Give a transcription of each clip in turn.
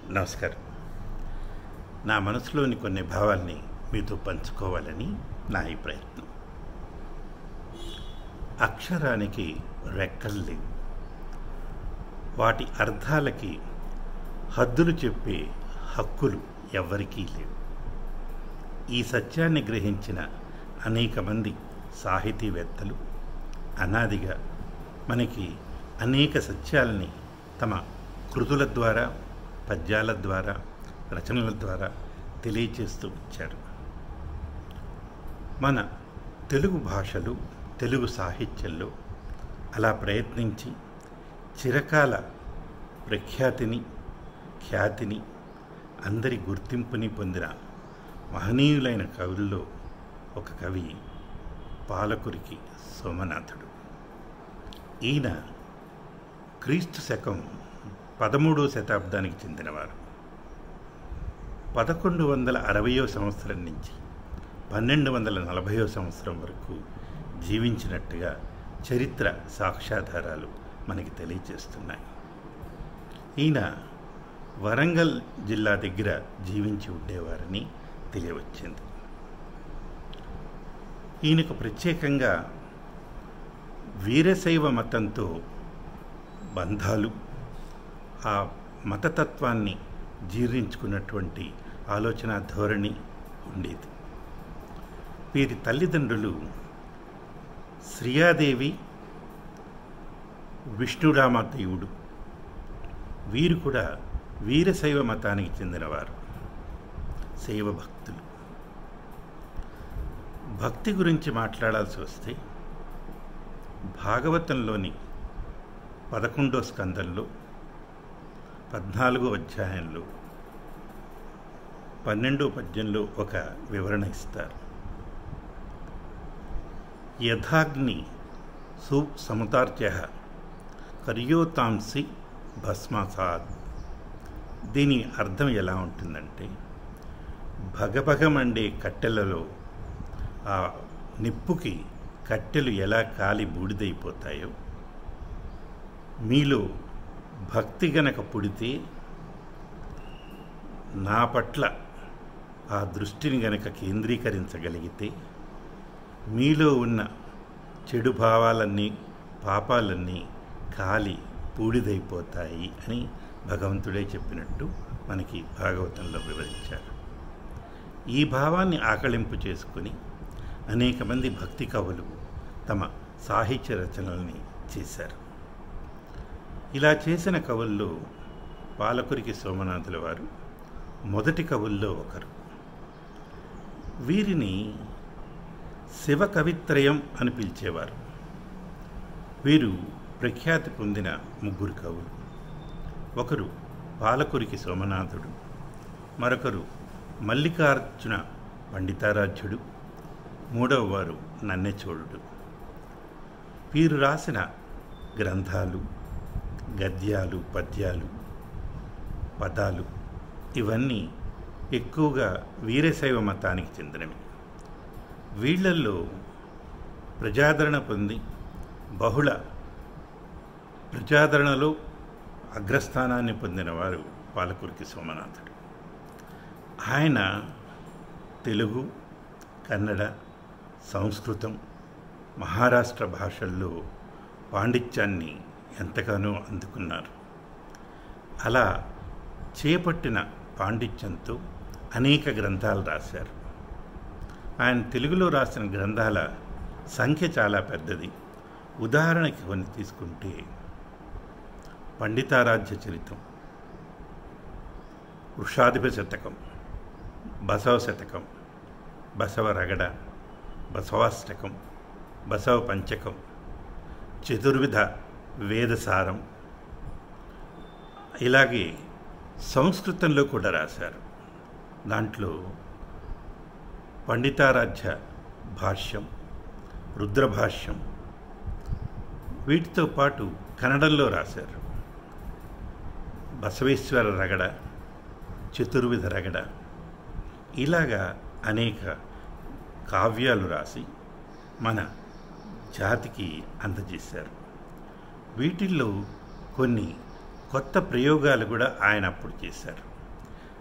నమస్కారం నా మనసులోని కొన్ని భావాల్ని మీతో పంచుకోవాలని నా ఈ ప్రయత్నం అక్షరానికి రెక్కలు లేవు వాటి అర్థాలకి హద్దులు చెప్పే హక్కులు ఎవ్వరికీ లేవు ఈ సత్యాన్ని గ్రహించిన అనేక మంది సాహితీవేత్తలు అనాదిగా మనకి అనేక సత్యాలని తమ కృతుల ద్వారా పద్యాల ద్వారా రచనల ద్వారా తెలియచేస్తూ వచ్చారు మన తెలుగు భాషలు తెలుగు సాహిత్యంలో అలా ప్రయత్నించి చిరకాల ప్రఖ్యాతిని ఖ్యాతిని అందరి గుర్తింపుని పొందిన మహనీయులైన కవుల్లో ఒక కవి పాలకురికి సోమనాథుడు ఈయన క్రీస్తు శకం పదమూడవ శతాబ్దానికి చెందినవారు పదకొండు వందల అరవయో సంవత్సరం నుంచి పన్నెండు వందల నలభయో సంవత్సరం వరకు జీవించినట్టుగా చరిత్ర సాక్ష్యాధారాలు మనకి తెలియజేస్తున్నాయి ఈయన వరంగల్ జిల్లా దగ్గర జీవించి ఉండేవారని తెలియవచ్చింది ఈయనకు ప్రత్యేకంగా వీరశైవ మతంతో బంధాలు ఆ మతతత్వాన్ని జీర్ణించుకున్నటువంటి ఆలోచన ధోరణి ఉండేది వీరి తల్లిదండ్రులు శ్రీయాదేవి విష్ణురామదేవుడు వీరు కూడా వీరశైవ మతానికి చెందినవారు శైవ భక్తులు భక్తి గురించి మాట్లాడాల్సి వస్తే భాగవతంలోని పదకొండో స్కందంలో పద్నాలుగో అధ్యాయంలో పన్నెండో పద్యంలో ఒక వివరణ ఇస్తారు యథాగ్ని సు సముదార్య కర్యోతాంసి భస్మాసాద్ దీని అర్థం ఎలా ఉంటుందంటే భగభగమండే కట్టెలలో ఆ నిప్పుకి కట్టెలు ఎలా కాలి బూడిదైపోతాయో మీలో భక్తి గనక పుడితే నా పట్ల ఆ దృష్టిని గనక కేంద్రీకరించగలిగితే మీలో ఉన్న చెడు భావాలన్నీ పాపాలన్నీ కాలి పూడిదైపోతాయి అని భగవంతుడే చెప్పినట్టు మనకి భాగవతంలో వివరించారు ఈ భావాన్ని ఆకళింపు చేసుకుని అనేక మంది భక్తి కవులు తమ సాహిత్య రచనల్ని చేశారు ఇలా చేసిన కవుల్లో పాలకురికి సోమనాథుల వారు మొదటి కవుల్లో ఒకరు వీరిని శివ కవిత్రయం అని పిలిచేవారు వీరు ప్రఖ్యాతి పొందిన ముగ్గురు కవులు ఒకరు పాలకురికి సోమనాథుడు మరొకరు మల్లికార్జున పండితారాధ్యుడు మూడవ వారు నన్నెచోడుడు వీరు రాసిన గ్రంథాలు గద్యాలు పద్యాలు పదాలు ఇవన్నీ ఎక్కువగా వీరశైవ మతానికి చెందినవి వీళ్లల్లో ప్రజాదరణ పొంది బహుళ ప్రజాదరణలో అగ్రస్థానాన్ని పొందినవారు పాలకురికి సోమనాథుడు ఆయన తెలుగు కన్నడ సంస్కృతం మహారాష్ట్ర భాషల్లో పాండిత్యాన్ని ఎంతగానో అందుకున్నారు అలా చేపట్టిన పాండిత్యంతో అనేక గ్రంథాలు రాశారు ఆయన తెలుగులో రాసిన గ్రంథాల సంఖ్య చాలా పెద్దది ఉదాహరణకి కొన్ని తీసుకుంటే పండితారాధ్య చరితం వృషాధిప శతకం బసవ శతకం బసవ రగడ బసవాష్టకం బసవ పంచకం చతుర్విధ వేదసారం ఇలాగే సంస్కృతంలో కూడా రాశారు దాంట్లో పండితారాధ్య భాష్యం రుద్రభాష్యం వీటితో పాటు కన్నడంలో రాశారు బసవేశ్వర రగడ చతుర్విధ రగడ ఇలాగా అనేక కావ్యాలు రాసి మన జాతికి అందజేశారు వీటిల్లో కొన్ని కొత్త ప్రయోగాలు కూడా ఆయన అప్పుడు చేశారు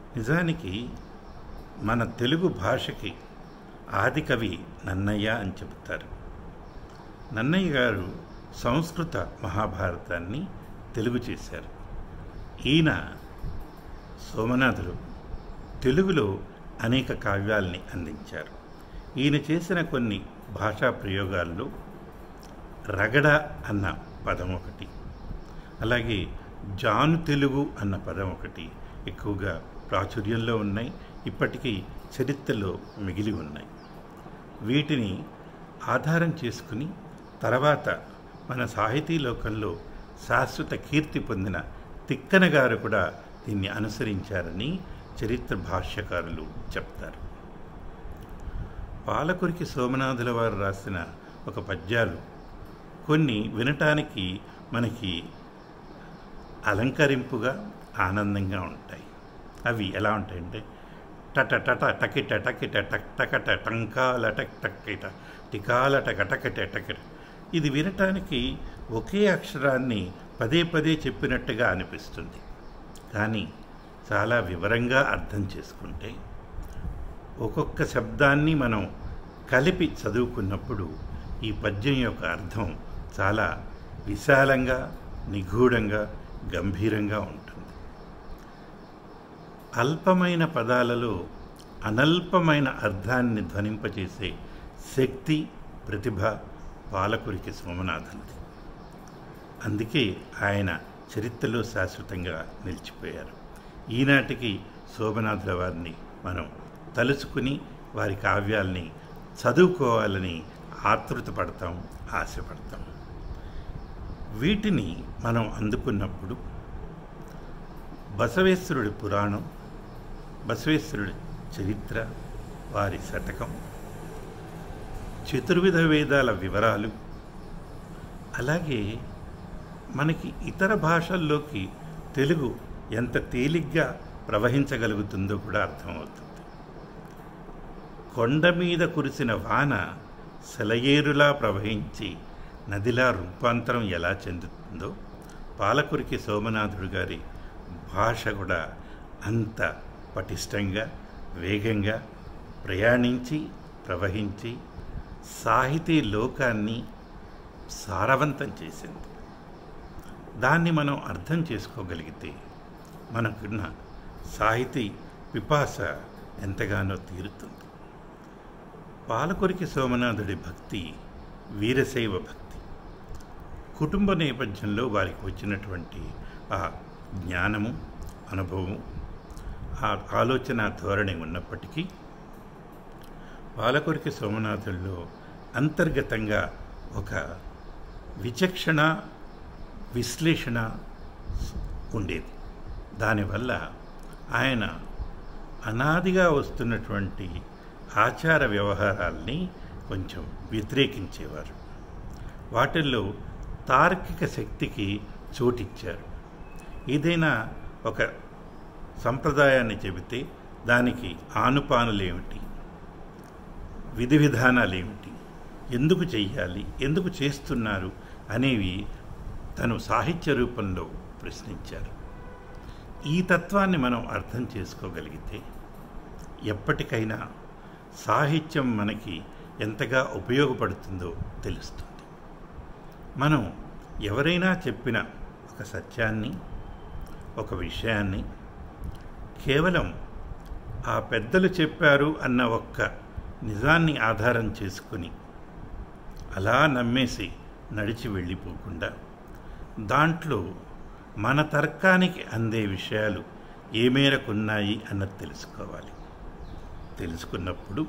నిజానికి మన తెలుగు భాషకి ఆది కవి నన్నయ్య అని చెబుతారు నన్నయ్య గారు సంస్కృత మహాభారతాన్ని తెలుగు చేశారు ఈయన సోమనాథులు తెలుగులో అనేక కావ్యాల్ని అందించారు ఈయన చేసిన కొన్ని భాషా ప్రయోగాల్లో రగడ అన్న పదం ఒకటి అలాగే జాను తెలుగు అన్న పదం ఒకటి ఎక్కువగా ప్రాచుర్యంలో ఉన్నాయి ఇప్పటికీ చరిత్రలో మిగిలి ఉన్నాయి వీటిని ఆధారం చేసుకుని తర్వాత మన సాహితీ లోకంలో శాశ్వత కీర్తి పొందిన తిక్కన గారు కూడా దీన్ని అనుసరించారని చరిత్ర భాష్యకారులు చెప్తారు పాలకురికి సోమనాథుల వారు రాసిన ఒక పద్యాలు కొన్ని వినటానికి మనకి అలంకరింపుగా ఆనందంగా ఉంటాయి అవి ఎలా ఉంటాయంటే టట టట టకిట టకిట టక్ టకట టంకాల టక్ టక్కిట టికాల టక టకట టకిట ఇది వినటానికి ఒకే అక్షరాన్ని పదే పదే చెప్పినట్టుగా అనిపిస్తుంది కానీ చాలా వివరంగా అర్థం చేసుకుంటే ఒక్కొక్క శబ్దాన్ని మనం కలిపి చదువుకున్నప్పుడు ఈ పద్యం యొక్క అర్థం చాలా విశాలంగా నిగూఢంగా గంభీరంగా ఉంటుంది అల్పమైన పదాలలో అనల్పమైన అర్థాన్ని ధ్వనింపచేసే శక్తి ప్రతిభ పాలకురికి సోమనాథునిది అందుకే ఆయన చరిత్రలో శాశ్వతంగా నిలిచిపోయారు ఈనాటికి సోమనాథుల వారిని మనం తలుచుకుని వారి కావ్యాల్ని చదువుకోవాలని ఆతృత పడతాం ఆశపడతాం వీటిని మనం అందుకున్నప్పుడు బసవేశ్వరుడి పురాణం బసవేశ్వరుడి చరిత్ర వారి శతకం చతుర్విధ వేదాల వివరాలు అలాగే మనకి ఇతర భాషల్లోకి తెలుగు ఎంత తేలిగ్గా ప్రవహించగలుగుతుందో కూడా అర్థమవుతుంది కొండ మీద కురిసిన వాన సెలయేరులా ప్రవహించి నదిలా రూపాంతరం ఎలా చెందుతుందో పాలకురికి సోమనాథుడు గారి భాష కూడా అంత పటిష్టంగా వేగంగా ప్రయాణించి ప్రవహించి సాహితీ లోకాన్ని సారవంతం చేసింది దాన్ని మనం అర్థం చేసుకోగలిగితే మనకున్న సాహితీ పిపాస ఎంతగానో తీరుతుంది పాలకొరికి సోమనాథుడి భక్తి వీరశైవ భక్తి కుటుంబ నేపథ్యంలో వారికి వచ్చినటువంటి ఆ జ్ఞానము అనుభవం ఆ ఆలోచన ధోరణి ఉన్నప్పటికీ పాలకొరికి సోమనాథుల్లో అంతర్గతంగా ఒక విచక్షణ విశ్లేషణ ఉండేది దానివల్ల ఆయన అనాదిగా వస్తున్నటువంటి ఆచార వ్యవహారాల్ని కొంచెం వ్యతిరేకించేవారు వాటిల్లో తార్కిక శక్తికి చోటిచ్చారు ఏదైనా ఒక సంప్రదాయాన్ని చెబితే దానికి ఆనుపానులేమిటి విధి విధానాలు ఏమిటి ఎందుకు చెయ్యాలి ఎందుకు చేస్తున్నారు అనేవి తను సాహిత్య రూపంలో ప్రశ్నించారు ఈ తత్వాన్ని మనం అర్థం చేసుకోగలిగితే ఎప్పటికైనా సాహిత్యం మనకి ఎంతగా ఉపయోగపడుతుందో తెలుస్తుంది మనం ఎవరైనా చెప్పిన ఒక సత్యాన్ని ఒక విషయాన్ని కేవలం ఆ పెద్దలు చెప్పారు అన్న ఒక్క నిజాన్ని ఆధారం చేసుకుని అలా నమ్మేసి నడిచి వెళ్ళిపోకుండా దాంట్లో మన తర్కానికి అందే విషయాలు ఏ మేరకు ఉన్నాయి అన్నది తెలుసుకోవాలి తెలుసుకున్నప్పుడు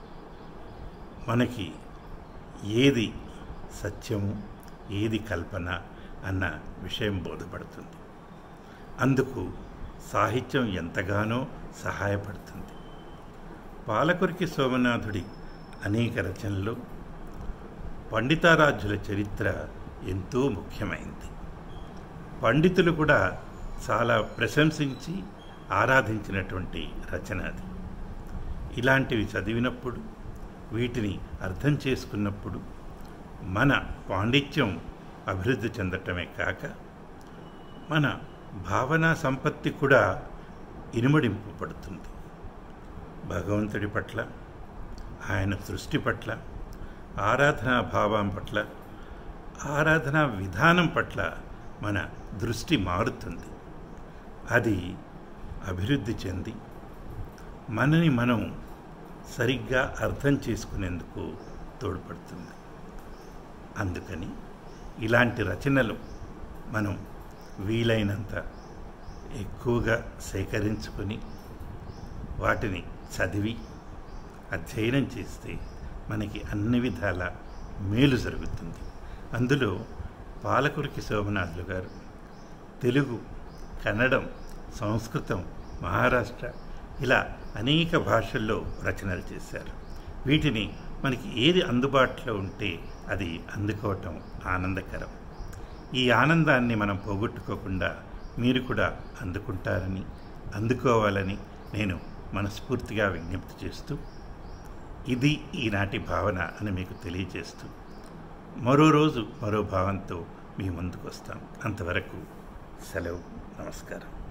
మనకి ఏది సత్యము ఏది కల్పన అన్న విషయం బోధపడుతుంది అందుకు సాహిత్యం ఎంతగానో సహాయపడుతుంది పాలకురికి సోమనాథుడి అనేక రచనలు పండితారాజ్యుల చరిత్ర ఎంతో ముఖ్యమైంది పండితులు కూడా చాలా ప్రశంసించి ఆరాధించినటువంటి రచన అది ఇలాంటివి చదివినప్పుడు వీటిని అర్థం చేసుకున్నప్పుడు మన పాండిత్యం అభివృద్ధి చెందటమే కాక మన భావనా సంపత్తి కూడా ఇనుమడింపబడుతుంది భగవంతుడి పట్ల ఆయన సృష్టి పట్ల ఆరాధనా భావం పట్ల ఆరాధనా విధానం పట్ల మన దృష్టి మారుతుంది అది అభివృద్ధి చెంది మనని మనం సరిగ్గా అర్థం చేసుకునేందుకు తోడ్పడుతుంది అందుకని ఇలాంటి రచనలు మనం వీలైనంత ఎక్కువగా సేకరించుకొని వాటిని చదివి అధ్యయనం చేస్తే మనకి అన్ని విధాల మేలు జరుగుతుంది అందులో పాలకురికి శోభనాథులు గారు తెలుగు కన్నడం సంస్కృతం మహారాష్ట్ర ఇలా అనేక భాషల్లో రచనలు చేశారు వీటిని మనకి ఏది అందుబాటులో ఉంటే అది అందుకోవటం ఆనందకరం ఈ ఆనందాన్ని మనం పోగొట్టుకోకుండా మీరు కూడా అందుకుంటారని అందుకోవాలని నేను మనస్ఫూర్తిగా విజ్ఞప్తి చేస్తూ ఇది ఈనాటి భావన అని మీకు తెలియజేస్తూ మరో రోజు మరో భావంతో మీ ముందుకు వస్తాం అంతవరకు సెలవు నమస్కారం